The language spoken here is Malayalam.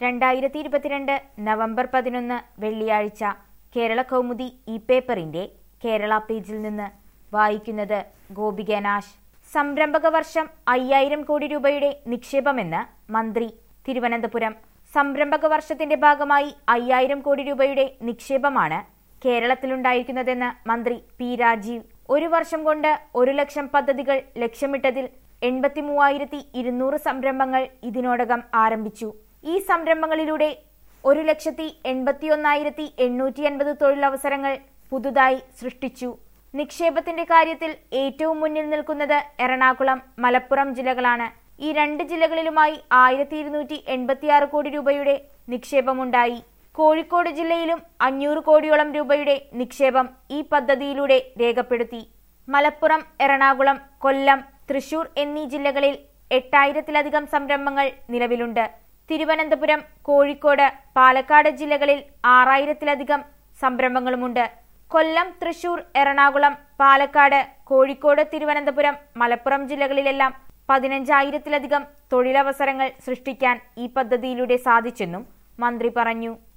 രണ്ടായിരത്തി ഇരുപത്തിരണ്ട് നവംബർ പതിനൊന്ന് വെള്ളിയാഴ്ച കേരള കൗമുദി ഇ പേപ്പറിന്റെ കേരള പേജിൽ നിന്ന് വായിക്കുന്നത് ഗോപിക നാശ് സംരംഭക വർഷം അയ്യായിരം കോടി രൂപയുടെ നിക്ഷേപമെന്ന് മന്ത്രി തിരുവനന്തപുരം സംരംഭക വർഷത്തിന്റെ ഭാഗമായി അയ്യായിരം കോടി രൂപയുടെ നിക്ഷേപമാണ് കേരളത്തിലുണ്ടായിരിക്കുന്നതെന്ന് മന്ത്രി പി രാജീവ് ഒരു വർഷം കൊണ്ട് ഒരു ലക്ഷം പദ്ധതികൾ ലക്ഷ്യമിട്ടതിൽ എൺപത്തി മൂവായിരത്തി ഇരുന്നൂറ് സംരംഭങ്ങൾ ഇതിനോടകം ആരംഭിച്ചു ഈ സംരംഭങ്ങളിലൂടെ ഒരു ലക്ഷത്തി എൺപത്തിയൊന്നായിരത്തി എണ്ണൂറ്റി എൺപത് തൊഴിലവസരങ്ങൾ പുതുതായി സൃഷ്ടിച്ചു നിക്ഷേപത്തിന്റെ കാര്യത്തിൽ ഏറ്റവും മുന്നിൽ നിൽക്കുന്നത് എറണാകുളം മലപ്പുറം ജില്ലകളാണ് ഈ രണ്ട് ജില്ലകളിലുമായി ആയിരത്തി ഇരുന്നൂറ്റി എൺപത്തിയാറ് കോടി രൂപയുടെ നിക്ഷേപമുണ്ടായി കോഴിക്കോട് ജില്ലയിലും അഞ്ഞൂറ് കോടിയോളം രൂപയുടെ നിക്ഷേപം ഈ പദ്ധതിയിലൂടെ രേഖപ്പെടുത്തി മലപ്പുറം എറണാകുളം കൊല്ലം തൃശൂർ എന്നീ ജില്ലകളിൽ എട്ടായിരത്തിലധികം സംരംഭങ്ങൾ നിലവിലുണ്ട് തിരുവനന്തപുരം കോഴിക്കോട് പാലക്കാട് ജില്ലകളിൽ ആറായിരത്തിലധികം സംരംഭങ്ങളുമുണ്ട് കൊല്ലം തൃശൂർ എറണാകുളം പാലക്കാട് കോഴിക്കോട് തിരുവനന്തപുരം മലപ്പുറം ജില്ലകളിലെല്ലാം പതിനഞ്ചായിരത്തിലധികം തൊഴിലവസരങ്ങൾ സൃഷ്ടിക്കാൻ ഈ പദ്ധതിയിലൂടെ സാധിച്ചെന്നും മന്ത്രി പറഞ്ഞു